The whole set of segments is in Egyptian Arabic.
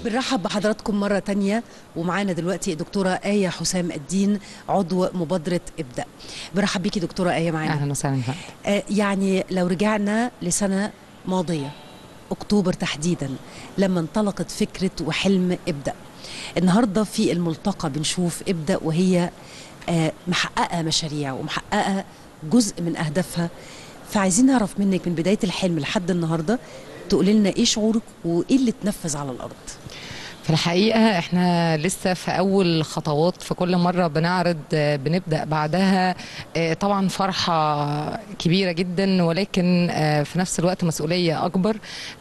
بنرحب بحضراتكم مرة تانية ومعانا دلوقتي دكتورة آية حسام الدين عضو مبادرة ابدأ برحب بيكي دكتورة آية معانا اهلا وسهلا آه يعني لو رجعنا لسنة ماضية أكتوبر تحديدا لما انطلقت فكرة وحلم ابدأ النهاردة في الملتقى بنشوف ابدأ وهي آه محققة مشاريع ومحققة جزء من أهدافها فعايزين نعرف منك من بداية الحلم لحد النهاردة تقولي لنا ايه شعورك وايه اللي اتنفذ على الارض في الحقيقة احنا لسه في أول خطوات في كل مرة بنعرض آه، بنبدأ بعدها آه، طبعا فرحة كبيرة جدا ولكن آه، في نفس الوقت مسؤولية أكبر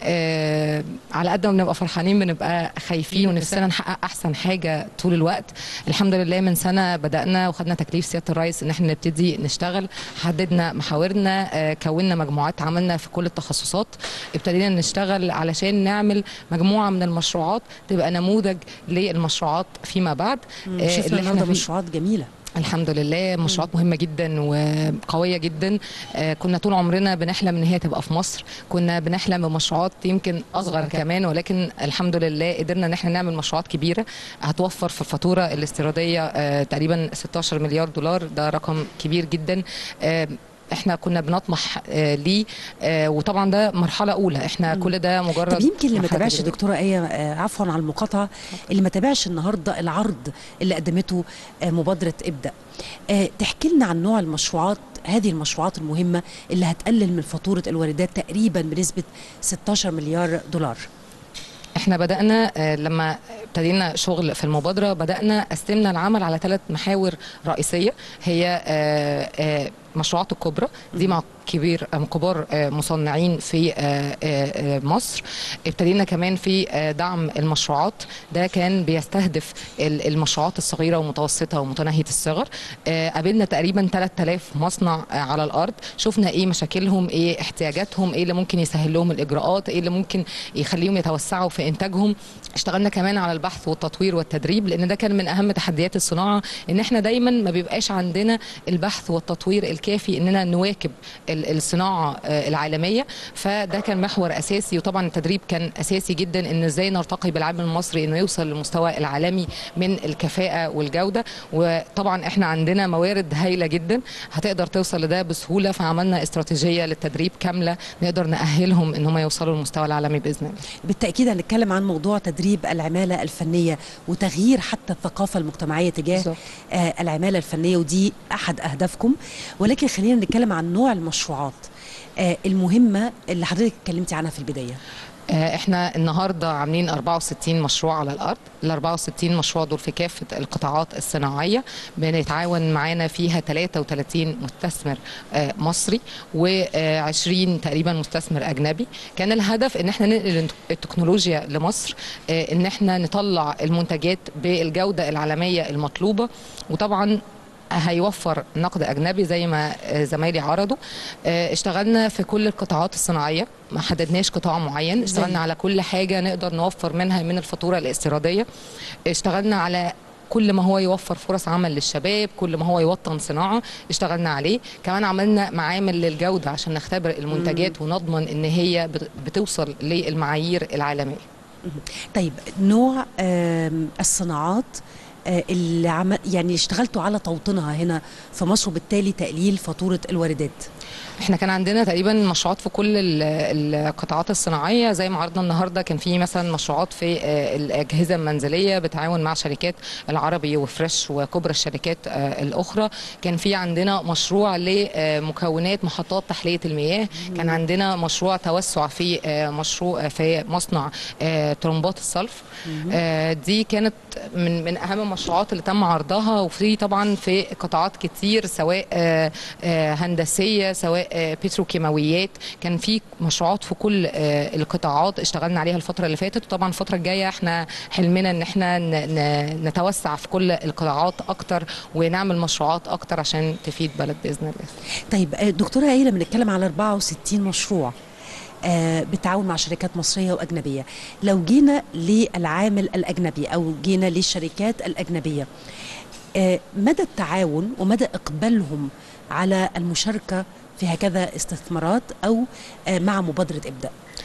آه، على قد ما بنبقى فرحانين بنبقى خايفين ونفسنا نحقق أحسن حاجة طول الوقت الحمد لله من سنة بدأنا وخدنا تكليف سيادة الرئيس إن احنا نبتدي نشتغل حددنا محاورنا آه، كونا مجموعات عملنا في كل التخصصات ابتدينا نشتغل علشان نعمل مجموعة من المشروعات تبقى نموذج للمشروعات فيما بعد آه، اللي شفنا احنا النهارده فيه. مشروعات جميله الحمد لله مشروعات مهمة جدا وقوية جدا آه، كنا طول عمرنا بنحلم ان هي تبقى في مصر كنا بنحلم بمشروعات يمكن اصغر كمان ولكن الحمد لله قدرنا ان احنا نعمل مشروعات كبيرة هتوفر في الفاتورة الاستيرادية آه، تقريبا 16 مليار دولار ده رقم كبير جدا آه، احنا كنا بنطمح آه، ليه آه، وطبعا ده مرحلة أولى احنا كل ده مجرد طب يمكن اللي ما مرحلة تابعش تجريبية. دكتوره ايه آه، عفوا على المقاطعه اللي ما تابعش النهارده العرض اللي قدمته آه، مبادره ابدا آه، تحكي لنا عن نوع المشروعات هذه المشروعات المهمه اللي هتقلل من فاتوره الواردات تقريبا بنسبه 16 مليار دولار احنا بدأنا آه، لما ابتدينا شغل في المبادرة بدأنا قسمنا العمل على ثلاث محاور رئيسية هي آه، آه، مشروعات الكبرى دي مع كبير آه، كبار آه، مصنعين في آه، آه، آه، مصر ابتدينا كمان في آه، دعم المشروعات ده كان بيستهدف ال- المشروعات الصغيرة ومتوسطة ومتناهية الصغر آه، قابلنا تقريبا 3000 مصنع آه، على الأرض شفنا ايه مشاكلهم ايه احتياجاتهم ايه اللي ممكن يسهل لهم الإجراءات ايه اللي ممكن يخليهم يتوسعوا في إنتاجهم اشتغلنا كمان على البحث والتطوير والتدريب لأن ده كان من أهم تحديات الصناعة إن احنا دايما ما بيبقاش عندنا البحث والتطوير الكافي إننا نواكب ال- الصناعة آه، العالمية فده كان محور أساسي وطبعا التدريب كان أساسي جدا إن إزاي نرتقي بالعالم المصري إنه يوصل للمستوى العالمي من الكفاءة والجودة وطبعا احنا عندنا موارد هايلة جدا هتقدر توصل لده بسهولة فعملنا استراتيجية للتدريب كاملة نقدر نأهلهم إن هم يوصلوا للمستوى العالمي بإذن الله بالتاكيد هنتكلم عن موضوع تدريب العماله الفنيه وتغيير حتى الثقافه المجتمعيه تجاه بالظبط. آه العماله الفنيه ودي احد اهدافكم ولكن خلينا نتكلم عن نوع المشروعات آه المهمه اللي حضرتك اتكلمتي عنها في البدايه آه، احنا النهارده عاملين 64 مشروع على الارض ال 64 مشروع دول في كافه القطاعات الصناعيه بنتعاون معانا فيها 33 مستثمر آه، مصري و20 تقريبا مستثمر اجنبي كان الهدف ان احنا ننقل التكنولوجيا لمصر آه، ان احنا نطلع المنتجات بالجوده العالميه المطلوبه وطبعا هيوفر نقد اجنبي زي ما آه، زمايلي عرضوا آه، اشتغلنا في كل القطاعات الصناعيه ما حددناش قطاع معين اشتغلنا على كل حاجه نقدر نوفر منها من الفاتوره الاستيراديه اشتغلنا على كل ما هو يوفر فرص عمل للشباب كل ما هو يوطن صناعه اشتغلنا عليه كمان عملنا معامل للجوده عشان نختبر المنتجات ونضمن ان هي بت- بتوصل للمعايير العالميه طيب نوع آم، الصناعات آه، اللي عمل يعني اشتغلتوا على توطينها هنا في مصر وبالتالي تقليل فاتوره الواردات احنا كان عندنا تقريبا مشروعات في كل ال- القطاعات الصناعيه زي ما عرضنا النهارده كان في مثلا مشروعات في آه، الاجهزه المنزليه بتعاون مع شركات العربي وفريش وكبرى الشركات آه، الاخرى كان في عندنا مشروع لمكونات محطات تحليه المياه كان عندنا مشروع توسع في آه، مشروع في مصنع آه، طرمبات الصلف آه، دي كانت من من اهم المشروعات اللي تم عرضها وفي طبعا في قطاعات كتير سواء آه، آه، هندسيه سواء آه، بتروكيماويات كان في مشروعات في كل آه، القطاعات اشتغلنا عليها الفتره اللي فاتت وطبعا الفتره الجايه احنا حلمنا ان احنا ن- ن- نتوسع في كل القطاعات اكتر ونعمل مشروعات اكتر عشان تفيد بلد باذن الله طيب آه، دكتوره ايه لما بنتكلم على 64 مشروع آه، بالتعاون مع شركات مصريه واجنبيه لو جينا للعامل الاجنبي او جينا للشركات الاجنبيه آه، مدى التعاون ومدى اقبالهم على المشاركه في هكذا استثمارات او آه، مع مبادره ابدا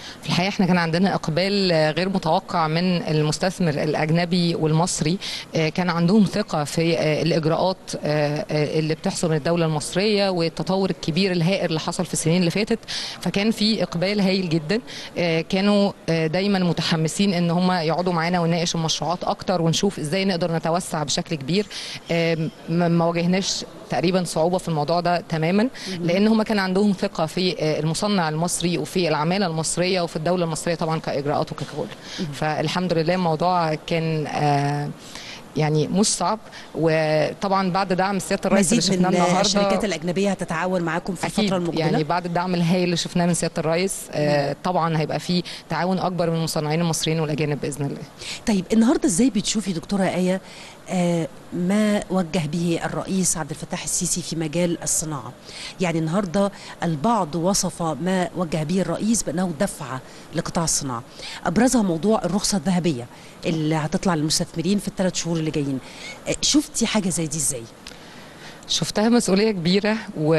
في الحقيقه احنا كان عندنا اقبال آه، غير متوقع من المستثمر الاجنبي والمصري آه، كان عندهم ثقه في آه، الاجراءات آه، آه، اللي بتحصل من الدوله المصريه والتطور الكبير الهائل اللي حصل في السنين اللي فاتت فكان في اقبال هائل جدا آه، كانوا آه، دايما متحمسين ان هم يقعدوا معانا ونناقش المشروعات اكتر ونشوف ازاي نقدر نتوسع بشكل كبير آه، ما ما واجهناش تقريبا صعوبه في الموضوع ده تماما لان هم كان عندهم ثقه في آه، المصنع المصري وفي العماله المصريه وفي الدوله المصريه طبعا كاجراءات وككل فالحمد لله الموضوع كان آه، يعني مش صعب وطبعا بعد دعم سياده الرئيس اللي مزيد شفناه من النهارده الشركات الاجنبيه هتتعاون معاكم في الفتره اكيد المقبله يعني بعد الدعم الهائل اللي شفناه من سياده الرئيس آه، طبعا هيبقى في تعاون اكبر من المصنعين المصريين والاجانب باذن الله طيب النهارده ازاي بتشوفي دكتوره ايه آه، ما وجه به الرئيس عبد الفتاح السيسي في مجال الصناعه يعني النهارده البعض وصف ما وجه به الرئيس بانه دفعه لقطاع الصناعه ابرزها موضوع الرخصه الذهبيه اللي هتطلع للمستثمرين في الثلاث شهور اللي جايين آه، شفتي حاجه زي دي ازاي شفتها مسؤولية كبيرة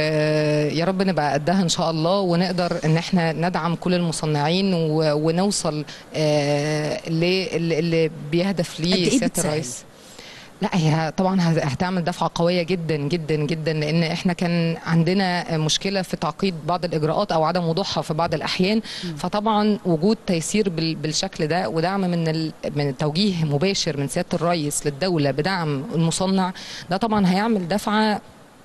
ويا رب نبقى قدها إن شاء الله ونقدر إن احنا ندعم كل المصنعين و- ونوصل آه، للي اللي بيهدف قد ليه إيه سيادة بتساهم؟ الرئيس لا هي طبعا هت- هتعمل دفعه قويه جدا جدا جدا لان احنا كان عندنا مشكله في تعقيد بعض الاجراءات او عدم وضوحها في بعض الاحيان فطبعا وجود تيسير بال- بالشكل ده ودعم من ال- من التوجيه مباشر من سياده الرئيس للدوله بدعم المصنع ده طبعا هيعمل دفعه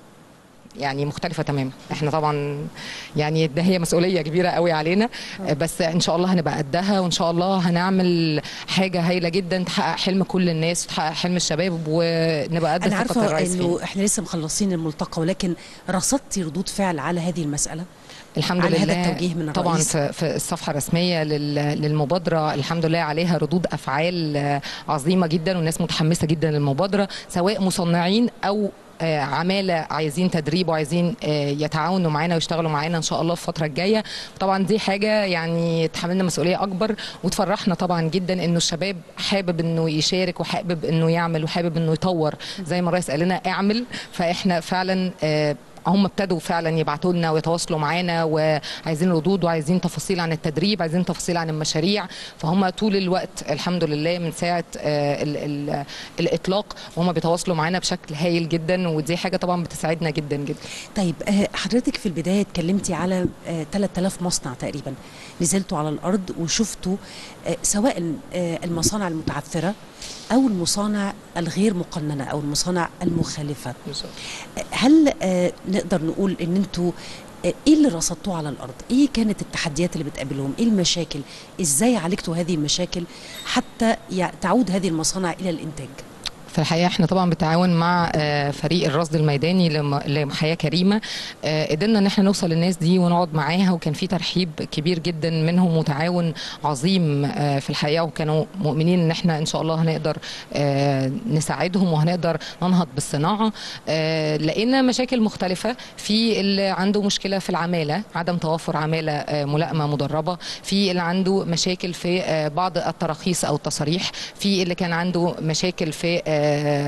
يعني مختلفة تماما احنا طبعا يعني ده هي مسؤولية كبيرة قوي علينا بس ان شاء الله هنبقى قدها وان شاء الله هنعمل حاجة هايلة جدا تحقق حلم كل الناس وتحقق حلم الشباب ونبقى قد انا ثقة عارفه الرئيس فينا. انه احنا لسه مخلصين الملتقى ولكن رصدتي ردود فعل على هذه المساله الحمد على لله هذا التوجيه من طبعا الرئيس. في, في الصفحه الرسميه لل- للمبادره الحمد لله عليها ردود افعال آه، عظيمه جدا والناس متحمسه جدا للمبادره سواء مصنعين او آه، عماله عايزين تدريب وعايزين آه، يتعاونوا معانا ويشتغلوا معانا ان شاء الله في الفتره الجايه طبعا دي حاجه يعني تحملنا مسؤوليه اكبر وتفرحنا طبعا جدا انه الشباب حابب انه يشارك وحابب انه يعمل وحابب انه يطور زي ما الرئيس قال لنا اعمل فاحنا فعلا آه، هم ابتدوا فعلا يبعتوا لنا ويتواصلوا معانا وعايزين ردود وعايزين تفاصيل عن التدريب عايزين تفاصيل عن المشاريع فهم طول الوقت الحمد لله من ساعه آه، ال ال الاطلاق وهم بيتواصلوا معانا بشكل هايل جدا ودي حاجه طبعا بتساعدنا جدا جدا طيب آه، حضرتك في البدايه اتكلمتي على آه، 3000 مصنع تقريبا نزلتوا على الارض وشفتوا آه، سواء آه، المصانع المتعثره او المصانع الغير مقننه او المصانع المخالفه آه، هل آه، نقدر نقول ان انتوا آه، ايه اللي رصدتوه على الارض ايه كانت التحديات اللي بتقابلهم ايه المشاكل ازاي عالجتوا هذه المشاكل حتى يع- تعود هذه المصانع الى الانتاج في الحقيقه احنا طبعا بالتعاون مع آه، فريق الرصد الميداني لم- لحياه كريمه آه، قدرنا ان احنا نوصل للناس دي ونقعد معاها وكان في ترحيب كبير جدا منهم وتعاون عظيم آه، في الحقيقه وكانوا مؤمنين ان احنا ان شاء الله هنقدر آه، نساعدهم وهنقدر ننهض بالصناعه آه، لقينا مشاكل مختلفه في اللي عنده مشكله في العماله عدم توفر عماله آه، ملائمه مدربه في اللي عنده مشاكل في آه، بعض التراخيص او التصاريح في اللي كان عنده مشاكل في آه،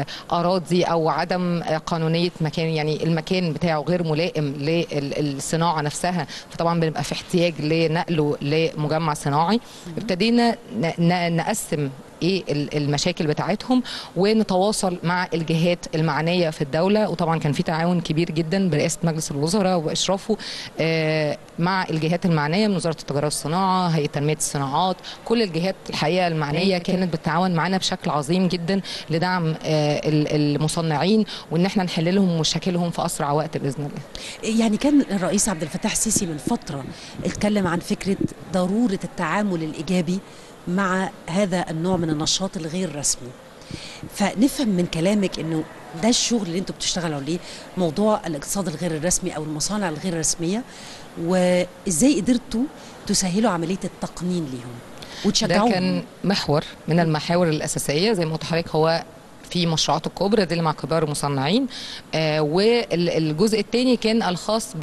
اراضي او عدم آه، قانونيه مكان يعني المكان بتاعه غير ملائم للصناعه نفسها فطبعا بنبقى في احتياج لنقله لمجمع صناعي ابتدينا ن- ن- نقسم ايه ال- المشاكل بتاعتهم ونتواصل مع الجهات المعنيه في الدوله وطبعا كان في تعاون كبير جدا برئاسه مجلس الوزراء واشرافه آه، مع الجهات المعنيه من وزاره التجاره والصناعه هيئه تنميه الصناعات كل الجهات الحقيقه المعنيه كانت بتتعاون معنا بشكل عظيم جدا لدعم آه، ال- المصنعين وان احنا نحل لهم مشاكلهم في اسرع وقت باذن الله يعني كان الرئيس عبد الفتاح السيسي من فترة اتكلم عن فكرة ضرورة التعامل الإيجابي مع هذا النوع من النشاط الغير رسمي فنفهم من كلامك انه ده الشغل اللي انتوا بتشتغلوا عليه موضوع الاقتصاد الغير الرسمي او المصانع الغير رسميه وازاي قدرتوا تسهلوا عمليه التقنين ليهم ده وتشجعوهم كان محور من المحاور الاساسيه زي ما قلت لحضرتك هو في مشروعات الكبرى دي اللي مع كبار المصنعين آه والجزء الثاني كان الخاص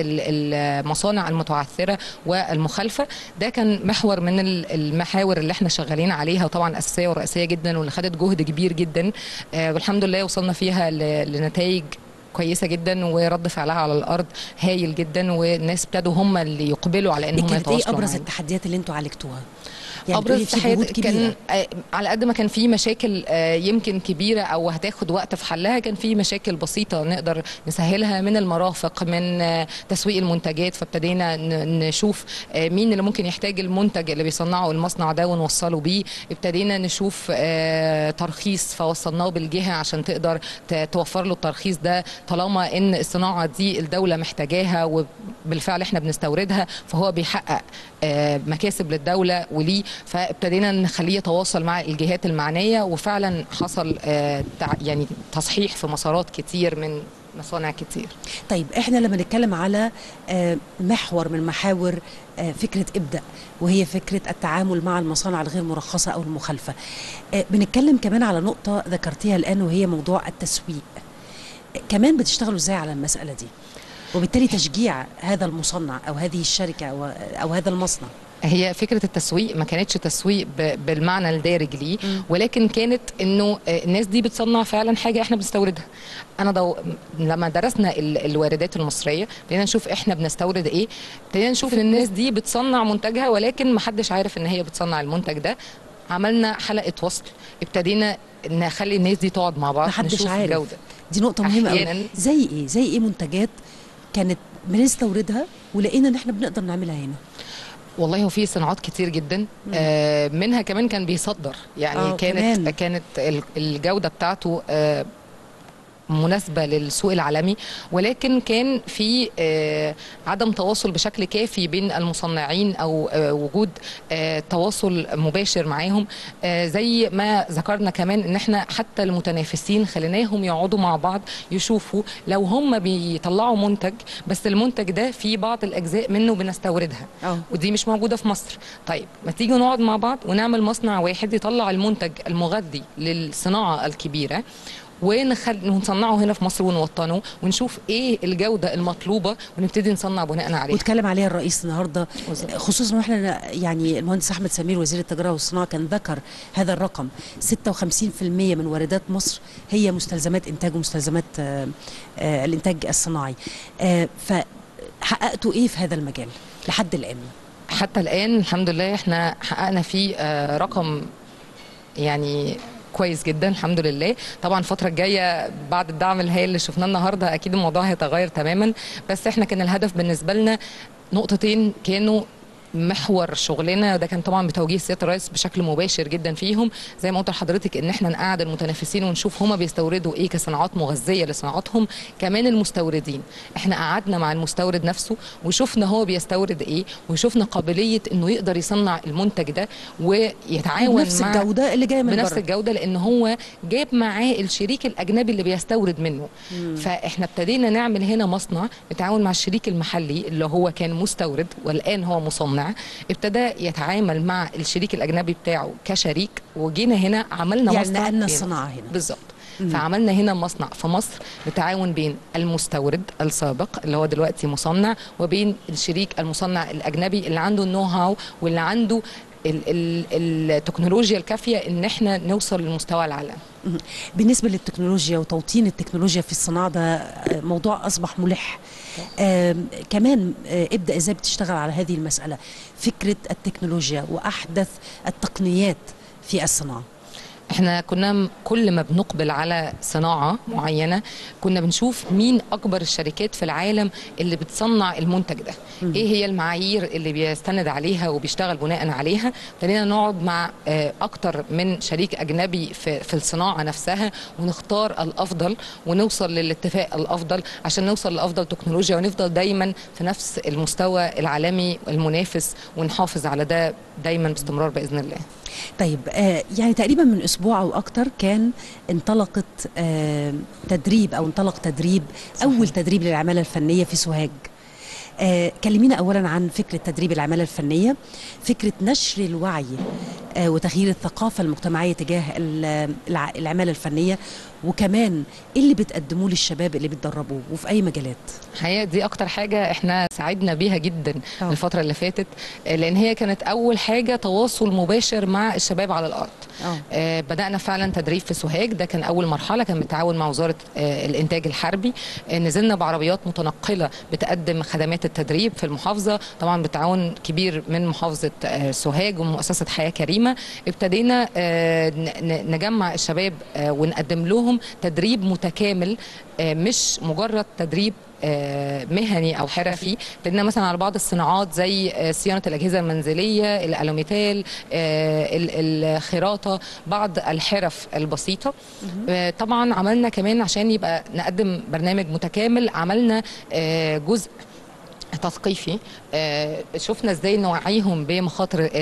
بالمصانع المتعثره والمخالفه ده كان محور من ال- المحاور اللي احنا شغالين عليها وطبعا اساسيه ورئيسيه جدا واللي خدت جهد كبير جدا آه والحمد لله وصلنا فيها ل- لنتائج كويسه جدا ورد فعلها على الارض هايل جدا والناس ابتدوا هم اللي يقبلوا على ان هم كانت ايه يتواصلوا ابرز معانا. التحديات اللي انتوا عالجتوها ابرز بتقولي في جهود التحديات كان كبيرة. آه، على قد ما كان في مشاكل آه، يمكن كبيره او هتاخد وقت في حلها كان في مشاكل بسيطه نقدر نسهلها من المرافق من آه، تسويق المنتجات فابتدينا ن- نشوف آه، مين اللي ممكن يحتاج المنتج اللي بيصنعه المصنع ده ونوصله بيه ابتدينا نشوف آه، ترخيص فوصلناه بالجهه عشان تقدر ت- توفر له الترخيص ده طالما ان الصناعه دي الدوله محتاجاها وبالفعل احنا بنستوردها فهو بيحقق آه، مكاسب للدوله وليه فابتدينا نخليه يتواصل مع الجهات المعنيه وفعلا حصل آه، تع- يعني تصحيح في مسارات كتير من مصانع كتير طيب احنا لما نتكلم على آه، محور من محاور آه، فكره ابدا وهي فكره التعامل مع المصانع الغير مرخصه او المخالفه آه، بنتكلم كمان على نقطه ذكرتيها الان وهي موضوع التسويق آه، كمان بتشتغلوا ازاي على المساله دي وبالتالي تشجيع هذا المصنع او هذه الشركه او, أو هذا المصنع هي فكره التسويق ما كانتش تسويق ب- بالمعنى الدارج ليه ولكن كانت انه آه، الناس دي بتصنع فعلا حاجه احنا بنستوردها انا دو... لما درسنا ال... الواردات المصريه ابتدينا نشوف احنا بنستورد ايه ابتدينا نشوف ان الناس دي بتصنع منتجها ولكن ما حدش عارف ان هي بتصنع المنتج ده عملنا حلقه وصل ابتدينا نخلي الناس دي تقعد مع بعض محدش نشوف عارف. الجوده دي نقطه مهمه قوي أحياناً- زي ايه زي ايه منتجات كانت بنستوردها ولقينا ان احنا بنقدر نعملها هنا والله هو في صناعات كتير جدا آه منها كمان كان بيصدر يعني آه، كانت كمان. كانت ال- الجوده بتاعته آه مناسبه للسوق العالمي ولكن كان في آه عدم تواصل بشكل كافي بين المصنعين او آه وجود آه تواصل مباشر معاهم آه زي ما ذكرنا كمان ان احنا حتى المتنافسين خليناهم يقعدوا مع بعض يشوفوا لو هم بيطلعوا منتج بس المنتج ده فيه بعض الاجزاء منه بنستوردها اه ودي مش موجوده في مصر طيب ما تيجي نقعد مع بعض ونعمل مصنع واحد يطلع المنتج المغذي للصناعه الكبيره ونخل... ونصنعه هنا في مصر ونوطنه ونشوف ايه الجوده المطلوبه ونبتدي نصنع بناء عليها واتكلم عليها الرئيس النهارده بالظبط. خصوصا واحنا يعني المهندس احمد سمير وزير التجاره والصناعه كان ذكر هذا الرقم 56% من واردات مصر هي مستلزمات انتاج ومستلزمات آه، آه، الانتاج الصناعي آه، فحققتوا ايه في هذا المجال لحد الان حتى الان الحمد لله احنا حققنا فيه آه، رقم يعني كويس جدا الحمد لله طبعا الفتره الجايه بعد الدعم الهائل اللي شفناه النهارده اكيد الموضوع هيتغير تماما بس احنا كان الهدف بالنسبه لنا نقطتين كانوا محور شغلنا ده كان طبعا بتوجيه سياده الرئيس بشكل مباشر جدا فيهم زي ما قلت لحضرتك ان احنا نقعد المتنافسين ونشوف هما بيستوردوا ايه كصناعات مغذيه لصناعاتهم كمان المستوردين احنا قعدنا مع المستورد نفسه وشفنا هو بيستورد ايه وشفنا قابليه انه يقدر يصنع المنتج ده ويتعاون بنفس مع الجوده اللي جايه من بنفس بره الجوده لان هو جاب معاه الشريك الاجنبي اللي بيستورد منه فاحنا ابتدينا نعمل هنا مصنع نتعاون مع الشريك المحلي اللي هو كان مستورد والان هو مصنع ابتدى يتعامل مع الشريك الاجنبي بتاعه كشريك وجينا هنا عملنا يعني مصنع نقلنا هنا. الصناعه هنا بالظبط فعملنا هنا مصنع في مصر بتعاون بين المستورد السابق اللي هو دلوقتي مصنع وبين الشريك المصنع الاجنبي اللي عنده النو هاو واللي عنده ال- ال- التكنولوجيا الكافيه ان احنا نوصل لمستوى العالم مهم. بالنسبه للتكنولوجيا وتوطين التكنولوجيا في الصناعه ده آه، موضوع اصبح ملح آم، كمان آه، ابدا ازاي بتشتغل على هذه المساله فكره التكنولوجيا واحدث التقنيات في الصناعه احنا كنا م- كل ما بنقبل على صناعه معينه كنا بنشوف مين اكبر الشركات في العالم اللي بتصنع المنتج ده ايه هي المعايير اللي بيستند عليها وبيشتغل بناء عليها ابتدينا نقعد مع آه، اكتر من شريك اجنبي في, في الصناعه نفسها ونختار الافضل ونوصل للاتفاق الافضل عشان نوصل لافضل تكنولوجيا ونفضل دايما في نفس المستوى العالمي المنافس ونحافظ على ده دايما باستمرار باذن الله طيب آه يعني تقريبا من اسبوع او اكتر كان انطلقت آه تدريب او انطلق تدريب صحيح. اول تدريب للعماله الفنيه في سوهاج آه كلمينا اولا عن فكره تدريب العماله الفنيه فكره نشر الوعي آه، وتغيير الثقافة المجتمعية تجاه ال- الع- العمالة الفنية وكمان إيه اللي بتقدموه للشباب اللي بتدربوه وفي أي مجالات الحقيقه دي اكتر حاجه احنا ساعدنا بيها جدا آه. الفتره اللي فاتت آه، لان هي كانت اول حاجه تواصل مباشر مع الشباب على الارض آه. آه، بدأنا فعلا تدريب في سوهاج ده كان أول مرحلة كان بالتعاون مع وزارة آه، الإنتاج الحربي آه، نزلنا بعربيات متنقلة بتقدم خدمات التدريب في المحافظة طبعا بتعاون كبير من محافظة آه، سوهاج ومؤسسة حياة كريمة ابتدينا آه، ن- ن- نجمع الشباب آه، ونقدم لهم تدريب متكامل آه، مش مجرد تدريب آه، مهني او حرفي ابتدينا مثلا على بعض الصناعات زي آه، صيانه الاجهزه المنزليه الالوميتال آه، ال- الخراطه بعض الحرف البسيطه آه، طبعا عملنا كمان عشان يبقى نقدم برنامج متكامل عملنا آه، جزء تثقيفي آه، شفنا ازاي نوعيهم بمخاطر ال-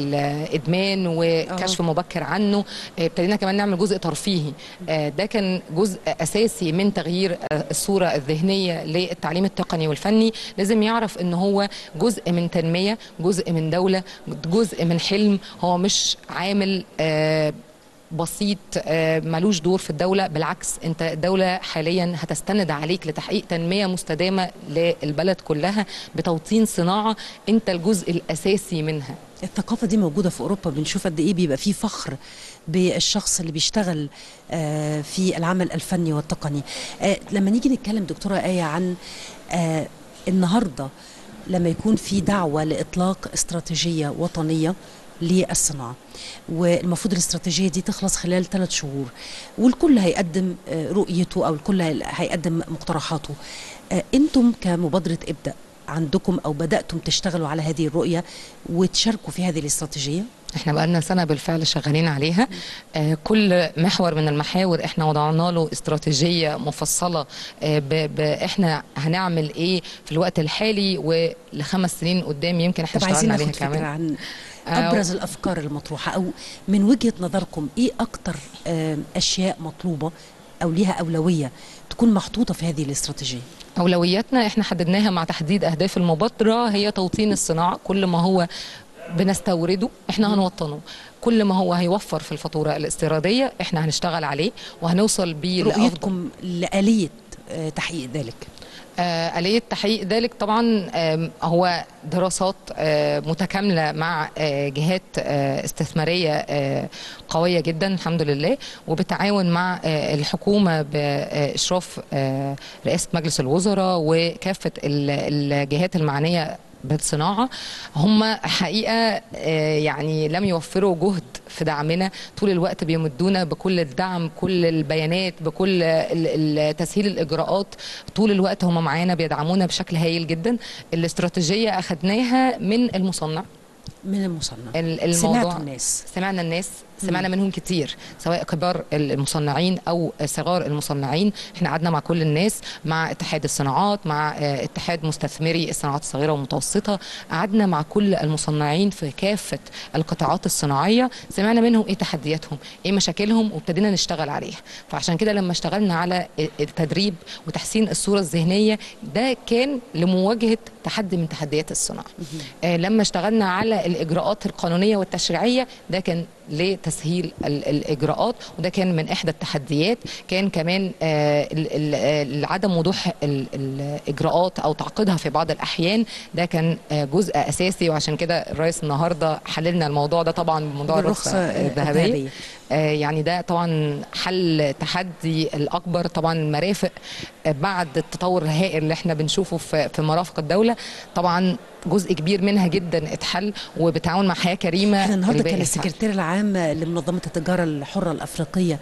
الادمان وكشف مبكر عنه آه، ابتدينا كمان نعمل جزء ترفيهي آه، ده كان جزء اساسي من تغيير آه، الصوره الذهنيه للتعليم التقني والفني لازم يعرف ان هو جزء من تنميه جزء من دوله جزء من حلم هو مش عامل آه، بسيط آه، ملوش دور في الدولة بالعكس انت الدولة حاليا هتستند عليك لتحقيق تنمية مستدامة للبلد كلها بتوطين صناعة انت الجزء الأساسي منها الثقافة دي موجودة في أوروبا بنشوف قد إيه بيبقى فيه فخر بالشخص اللي بيشتغل آه، في العمل الفني والتقني آه، لما نيجي نتكلم دكتورة آية عن آه، النهاردة لما يكون في دعوة لإطلاق استراتيجية وطنية للصناعة والمفروض الاستراتيجية دي تخلص خلال ثلاث شهور والكل هيقدم آه، رؤيته أو الكل هي- هيقدم مقترحاته آه، أنتم كمبادرة ابدأ عندكم أو بدأتم تشتغلوا على هذه الرؤية وتشاركوا في هذه الاستراتيجية احنا بقالنا سنة بالفعل شغالين عليها آه كل محور من المحاور احنا وضعنا له استراتيجية مفصلة آه ب ب احنا هنعمل ايه في الوقت الحالي ولخمس سنين قدام يمكن احنا طب عايزين اشتغلنا ناخد عليها فكرة كمان عن آه، أبرز الأفكار المطروحة أو من وجهة نظركم إيه أكتر آه، أشياء مطلوبة أو ليها أولوية تكون محطوطة في هذه الاستراتيجية أولوياتنا احنا حددناها مع تحديد أهداف المبادرة هي توطين الصناعة كل ما هو بنستورده احنا هنوطنه كل ما هو هيوفر في الفاتورة الاستيرادية احنا هنشتغل عليه وهنوصل بيه لأفضل رؤيتكم لآلية آه، تحقيق ذلك آه، آلية تحقيق ذلك طبعا آم، هو دراسات آه، متكاملة مع آه، جهات آه، استثمارية آه، قوية جدا الحمد لله وبتعاون مع آه، الحكومة بإشراف آه، رئاسة مجلس الوزراء وكافة ال- الجهات المعنية بالصناعة هم حقيقة آه، يعني لم يوفروا جهد في دعمنا طول الوقت بيمدونا بكل الدعم كل البيانات بكل ال- ال- تسهيل الإجراءات طول الوقت هم معانا بيدعمونا بشكل هايل جدا الاستراتيجية أخدناها من المصنع من المصنع ال- الموضوع سمعتوا الناس سمعنا الناس سمعنا منهم كتير سواء كبار المصنعين او صغار المصنعين احنا قعدنا مع كل الناس مع اتحاد الصناعات مع آه، اتحاد مستثمري الصناعات الصغيره والمتوسطه قعدنا مع كل المصنعين في كافه القطاعات الصناعيه سمعنا منهم ايه تحدياتهم ايه مشاكلهم وابتدينا نشتغل عليها فعشان كده لما اشتغلنا على التدريب وتحسين الصوره الذهنيه ده كان لمواجهه تحدي من تحديات الصناعه آه، لما اشتغلنا على الاجراءات القانونيه والتشريعيه ده كان لتسهيل ال- الاجراءات وده كان من احدى التحديات كان كمان آه، ال- ال- ال- عدم وضوح ال- الاجراءات او تعقيدها في بعض الاحيان ده كان آه، جزء اساسي وعشان كده الرئيس النهارده حللنا الموضوع ده طبعا بموضوع بالرخصة الرخصه الذهبية. الذهبيه آه، يعني ده طبعا حل تحدي الاكبر طبعا المرافق آه، بعد التطور الهائل اللي احنا بنشوفه في في مرافق الدوله طبعا جزء كبير منها جدا اتحل وبتعاون مع حياه كريمه احنا النهارده الباقي كان اتحل. السكرتير العام لمنظمة التجارة الحرة الأفريقية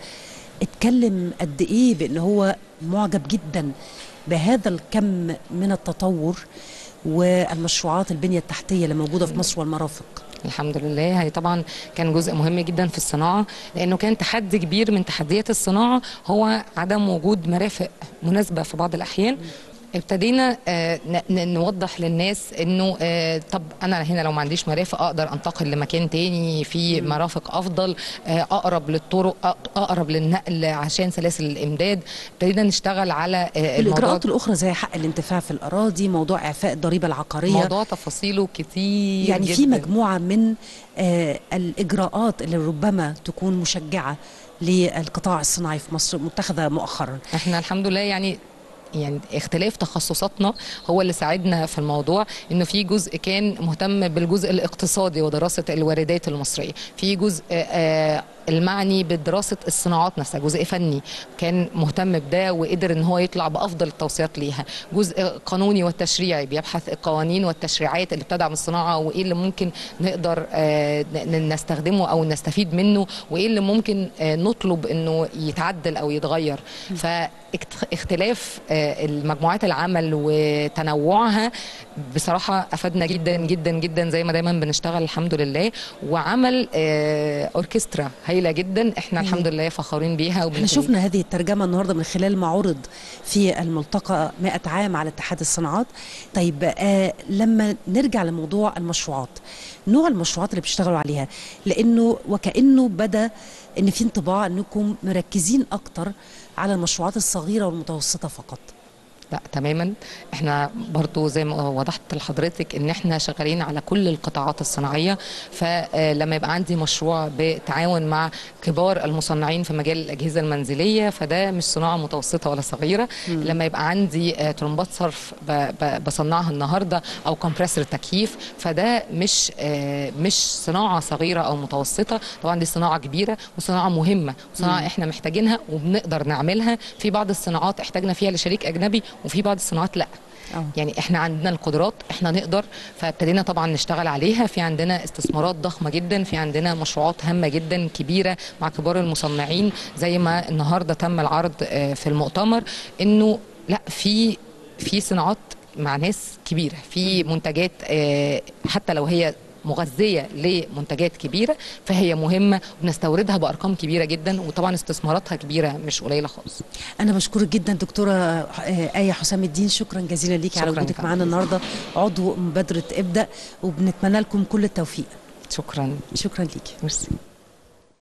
اتكلم قد إيه بأن هو معجب جدا بهذا الكم من التطور والمشروعات البنية التحتية اللي موجودة في مصر والمرافق الحمد لله هي طبعا كان جزء مهم جدا في الصناعه لانه كان تحدي كبير من تحديات الصناعه هو عدم وجود مرافق مناسبه في بعض الاحيان ابتدينا آه، ن- ن- نوضح للناس انه آه، طب انا هنا لو ما عنديش مرافق اقدر انتقل لمكان تاني في مرافق افضل آه، اقرب للطرق أق- اقرب للنقل عشان سلاسل الامداد ابتدينا نشتغل على آه، الموضوع الاجراءات الاخرى زي حق الانتفاع في الاراضي موضوع اعفاء الضريبه العقاريه موضوع تفاصيله كتير يعني جداً. في مجموعه من آه الاجراءات اللي ربما تكون مشجعه للقطاع الصناعي في مصر متخذه مؤخرا احنا الحمد لله يعني يعني اختلاف تخصصاتنا هو اللي ساعدنا في الموضوع انه في جزء كان مهتم بالجزء الاقتصادي ودراسه الواردات المصريه في جزء آه، المعني بدراسه الصناعات نفسها جزء فني كان مهتم بده وقدر ان هو يطلع بافضل التوصيات ليها جزء قانوني والتشريعي بيبحث القوانين والتشريعات اللي بتدعم الصناعه وايه اللي ممكن نقدر آه، ن- نستخدمه او نستفيد منه وايه اللي ممكن آه، نطلب انه يتعدل او يتغير فاختلاف المجموعات العمل وتنوعها بصراحه افادنا جدا جدا جدا زي ما دايما بنشتغل الحمد لله وعمل آه، اوركسترا هايله جدا احنا الحمد لله فخورين بيها احنا وبنكون- شفنا هذه الترجمه النهارده من خلال ما عرض في الملتقى 100 عام على اتحاد الصناعات طيب آه لما نرجع لموضوع المشروعات نوع المشروعات اللي بتشتغلوا عليها لانه وكانه بدا ان في انطباع انكم مركزين اكتر على المشروعات الصغيره والمتوسطه فقط لا تماما احنا برضو زي ما وضحت لحضرتك ان احنا شغالين على كل القطاعات الصناعيه فلما يبقى عندي مشروع بتعاون مع كبار المصنعين في مجال الاجهزه المنزليه فده مش صناعه متوسطه ولا صغيره مم. لما يبقى عندي آه، طرمبات صرف ب- ب- بصنعها النهارده او كومبريسور تكييف فده مش آه، مش صناعه صغيره او متوسطه طبعا دي صناعه كبيره وصناعه مهمه وصناعه مم. احنا محتاجينها وبنقدر نعملها في بعض الصناعات احتاجنا فيها لشريك اجنبي وفي بعض الصناعات لا أوه. يعني احنا عندنا القدرات احنا نقدر فابتدينا طبعا نشتغل عليها في عندنا استثمارات ضخمه جدا في عندنا مشروعات هامه جدا كبيره مع كبار المصنعين زي ما النهارده تم العرض آه، في المؤتمر انه لا في في صناعات مع ناس كبيره في منتجات آه، حتى لو هي مغذيه لمنتجات كبيره فهي مهمه وبنستوردها بارقام كبيره جدا وطبعا استثماراتها كبيره مش قليله خالص انا بشكرك جدا دكتوره آه، ايه حسام الدين شكرا جزيلا ليكي على شكراً وجودك يا معانا فندم. النهارده عضو مبادره ابدا وبنتمنى لكم كل التوفيق شكرا شكرا ليكي ميرسي